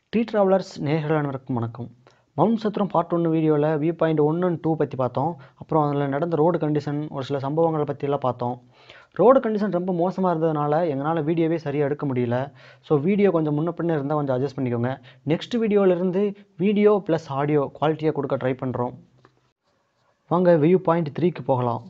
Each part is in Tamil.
டி ட்ராவலர்ஸ் நேர்கள் அனைவருக்கும் வணக்கம் மவுண்ட் சத்திரம் பார்ட் ஒன்று வீடியோவில் view point one and two பற்றி பார்த்தோம் அப்புறம் அதில் நடந்த ரோடு கண்டிஷன் ஒரு சில சம்பவங்களை பற்றியெல்லாம் பார்த்தோம் ரோடு கண்டிஷன் ரொம்ப மோசமாக இருந்ததுனால எங்களால் வீடியோவே சரியாக எடுக்க முடியல ஸோ வீடியோ கொஞ்சம் முன்ன பின்ன இருந்தால் கொஞ்சம் அட்ஜஸ்ட் பண்ணிக்கோங்க நெக்ஸ்ட் வீடியோவிலேருந்து வீடியோ ப்ளஸ் ஆடியோ குவாலிட்டியாக கொடுக்க ட்ரை பண்ணுறோம் வாங்க வியூ பாயிண்ட் த்ரீக்கு போகலாம்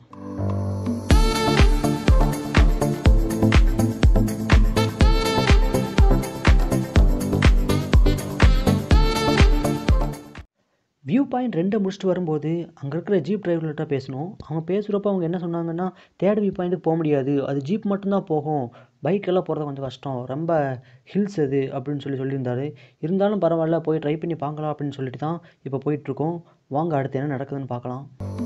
வியூ பாயிண்ட் ரெண்டை முடிச்சுட்டு வரும்போது அங்கே இருக்கிற ஜீப் டிரைவர்கிட்ட பேசணும் அவங்க பேசுகிறப்ப அவங்க என்ன சொன்னாங்கன்னா தேர்ட் வியூ பாயிண்ட்டுக்கு போக முடியாது அது ஜீப் மட்டும்தான் போகும் பைக்கெல்லாம் போகிறது கொஞ்சம் கஷ்டம் ரொம்ப ஹில்ஸ் அது அப்படின்னு சொல்லி சொல்லியிருந்தாரு இருந்தாலும் பரவாயில்ல போய் ட்ரை பண்ணி பார்க்கலாம் அப்படின்னு சொல்லிட்டு தான் இப்போ போயிட்டுருக்கோம் வாங்க அடுத்து என்ன நடக்குதுன்னு பார்க்கலாம்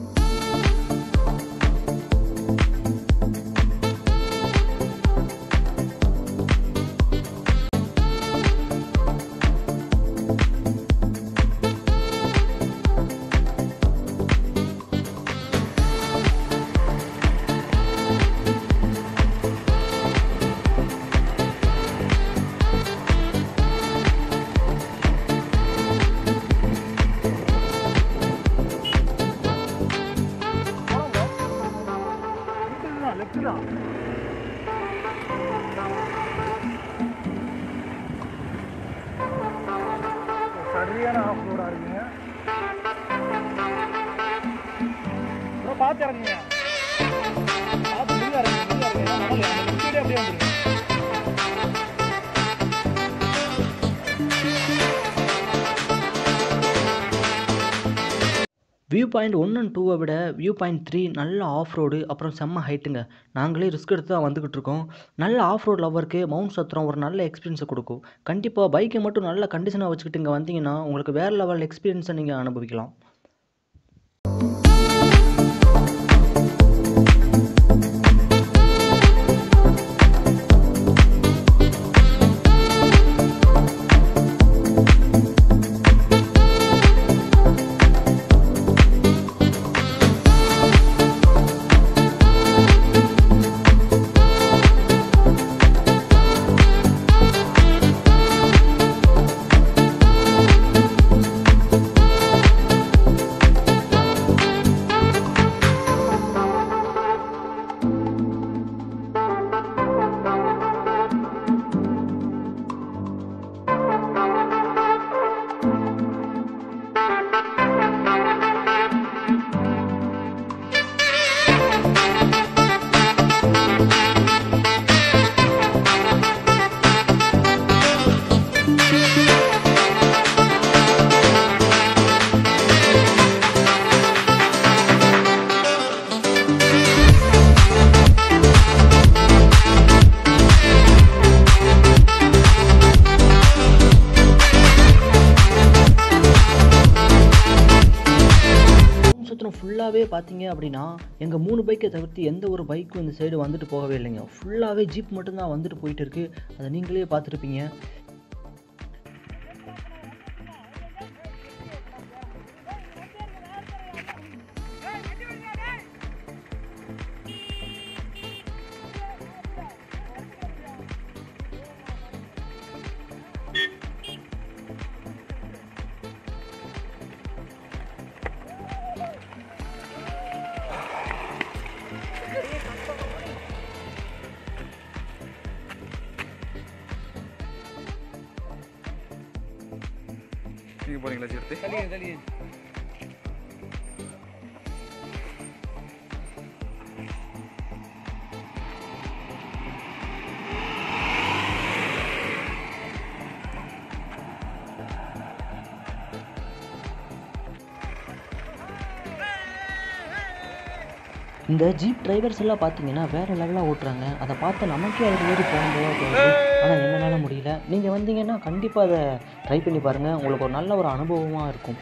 சரியான ஆஃப் ரோடா இருக்குங்க ப்ரோ பார்த்து இறங்குங்க பார்த்து மெதுவாக இறங்குங்க மெதுவாக இறங்குங்க ஏன்னா மணல் அந்த ஸ்பீடே அப்படியே வந்துருங்க வியூ பாயிண்ட் ஒன் அண்ட் டூவை விட வியூ பாயிண்ட் த்ரீ நல்ல ஆஃப் ரோடு அப்புறம் செம்ம ஹைட்டுங்க நாங்களே ரிஸ்க் எடுத்து தான் வந்துக்கிட்டு இருக்கோம் நல்ல ஆஃப் ரோட் லவருக்கு மவுண்ட் சத்திரம் ஒரு நல்ல எக்ஸ்பீரியன்ஸை கொடுக்கும் கண்டிப்பாக பைக்கை மட்டும் நல்ல கண்டிஷனாக வச்சுக்கிட்டு இங்கே வந்தீங்கன்னா உங்களுக்கு வேறு லெவல் எக்ஸ்பீரியன்ஸை நீங்கள் அனுபவிக்கலாம் சுத்திரம் ஃபுல்லாகவே பார்த்தீங்க அப்படின்னா எங்கள் மூணு பைக்கை தவிர்த்து எந்த ஒரு பைக்கும் இந்த சைடு வந்துட்டு போகவே இல்லைங்க ஃபுல்லாகவே ஜீப் மட்டும்தான் வந்துட்டு போயிட்டு இருக்கு அதை நீங்களே பார்த்துருப்பீங்க நீங்க போறீங்களா சேர்த்து தள்ளியே தள்ளியே இந்த ஜீப் டிரைவர்ஸ் எல்லாம் பார்த்தீங்கன்னா வேறு லெவலாக ஓட்டுறாங்க அதை பார்த்து நமக்கே அதில் ஏறி போகணும் போல தோணுது ஆனால் எங்களால் முடியல நீங்கள் வந்தீங்கன்னா கண்டிப்பாக அதை ட்ரை பண்ணி பாருங்கள் உங்களுக்கு ஒரு நல்ல ஒரு அனுபவமாக இருக்கும்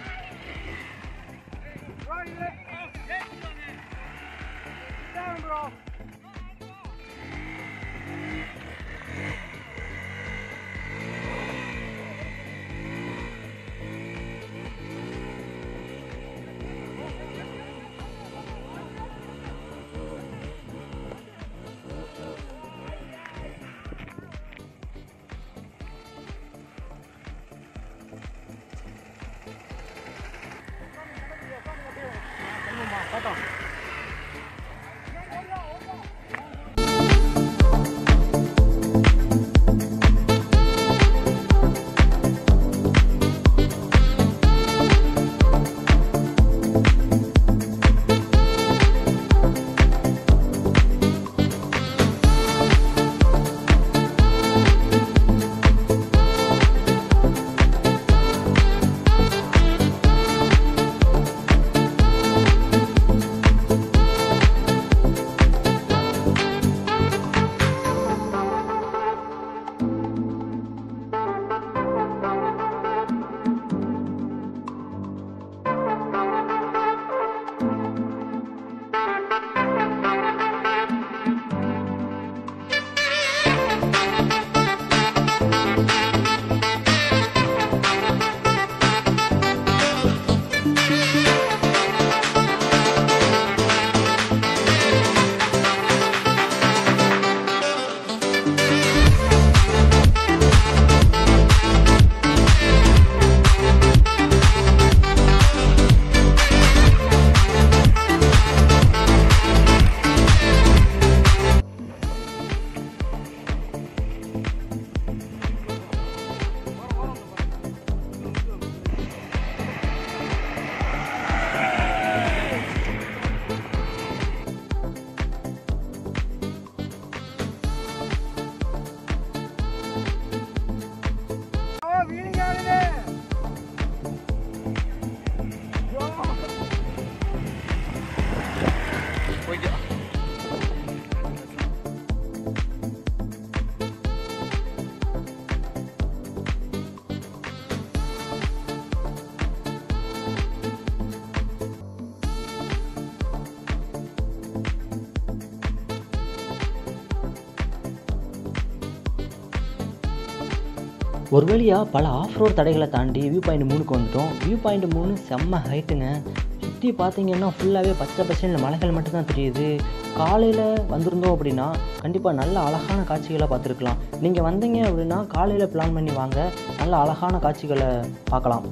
ஒரு வழியாக பல ஆஃப் ரோட் தடைகளை தாண்டி வியூ பாயிண்ட் மூணுக்கு வந்துட்டோம் வியூ பாயிண்ட் மூணு செம்ம ஹைட்டுங்க சுற்றி பார்த்தீங்கன்னா ஃபுல்லாகவே பச்சை பச்சைன்னு மலைகள் மட்டும்தான் தெரியுது காலையில் வந்திருந்தோம் அப்படின்னா கண்டிப்பாக நல்ல அழகான காட்சிகளை பார்த்துருக்கலாம் நீங்கள் வந்தீங்க அப்படின்னா காலையில் பிளான் பண்ணி வாங்க நல்ல அழகான காட்சிகளை பார்க்கலாம்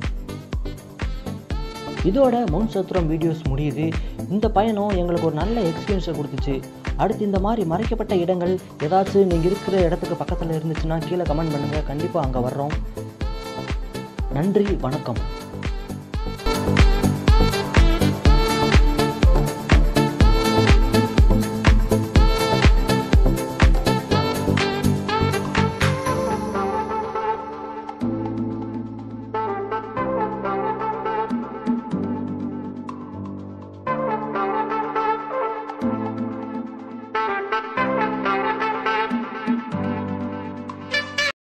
இதோட மவுண்ட் சத்ரம் வீடியோஸ் முடியுது இந்த பயணம் எங்களுக்கு ஒரு நல்ல எக்ஸ்பீரியன்ஸை கொடுத்துச்சு அடுத்து இந்த மாதிரி மறைக்கப்பட்ட இடங்கள் ஏதாச்சும் நீங்கள் இருக்கிற இடத்துக்கு பக்கத்தில் இருந்துச்சுன்னா கீழே கமெண்ட் பண்ணுங்கள் கண்டிப்பாக அங்கே வர்றோம் நன்றி வணக்கம்